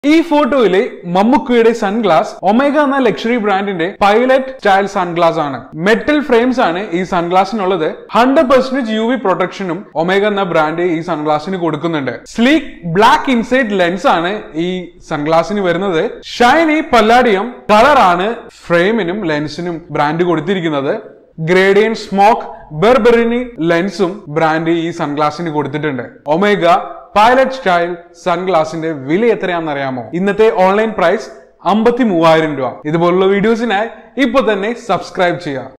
ഈ ഫോട്ടോയിലെ മമ്മുക്കയുടെ സൺഗ്ലാസ് ഒമേഗ എന്ന ലക്ഷറി ബ്രാൻഡിന്റെ പൈലറ്റ് സ്റ്റൈൽ സൺഗ്ലാസ് ആണ് മെറ്റൽ ഫ്രെയിംസ് ആണ് ഈ സൺഗ്ലാസിനുള്ളത് ഹൺഡ്രഡ് പെർസെന്റേജ് യു വി പ്രൊട്ടക്ഷനും ഒമേഗ എന്ന ബ്രാൻഡ് ഈ സൺഗ്ലാസിന് കൊടുക്കുന്നുണ്ട് സ്ലീക്ക് ബ്ലാക്ക് ഇൻസൈഡ് ലെൻസ് ആണ് ഈ സൺഗ്ലാസിന് വരുന്നത് ഷൈനി പല്ലാഡിയം കളറാണ് ഫ്രെയിമിനും ലെൻസിനും ബ്രാൻഡ് കൊടുത്തിരിക്കുന്നത് ഗ്രേഡിയൻ സ്മോക്ക് ബെർബെറിനി ലെൻസും ബ്രാൻഡ് ഈ സൺഗ്ലാസിന് കൊടുത്തിട്ടുണ്ട് ഒമേഗ പൈലറ്റ് സ്റ്റൈൽ സൺഗ്ലാസിന്റെ വില എത്രയാണെന്ന് അറിയാമോ ഇന്നത്തെ ഓൺലൈൻ പ്രൈസ് അമ്പത്തി മൂവായിരം രൂപ ഇതുപോലുള്ള വീഡിയോസിനായി ഇപ്പൊ തന്നെ സബ്സ്ക്രൈബ് ചെയ്യുക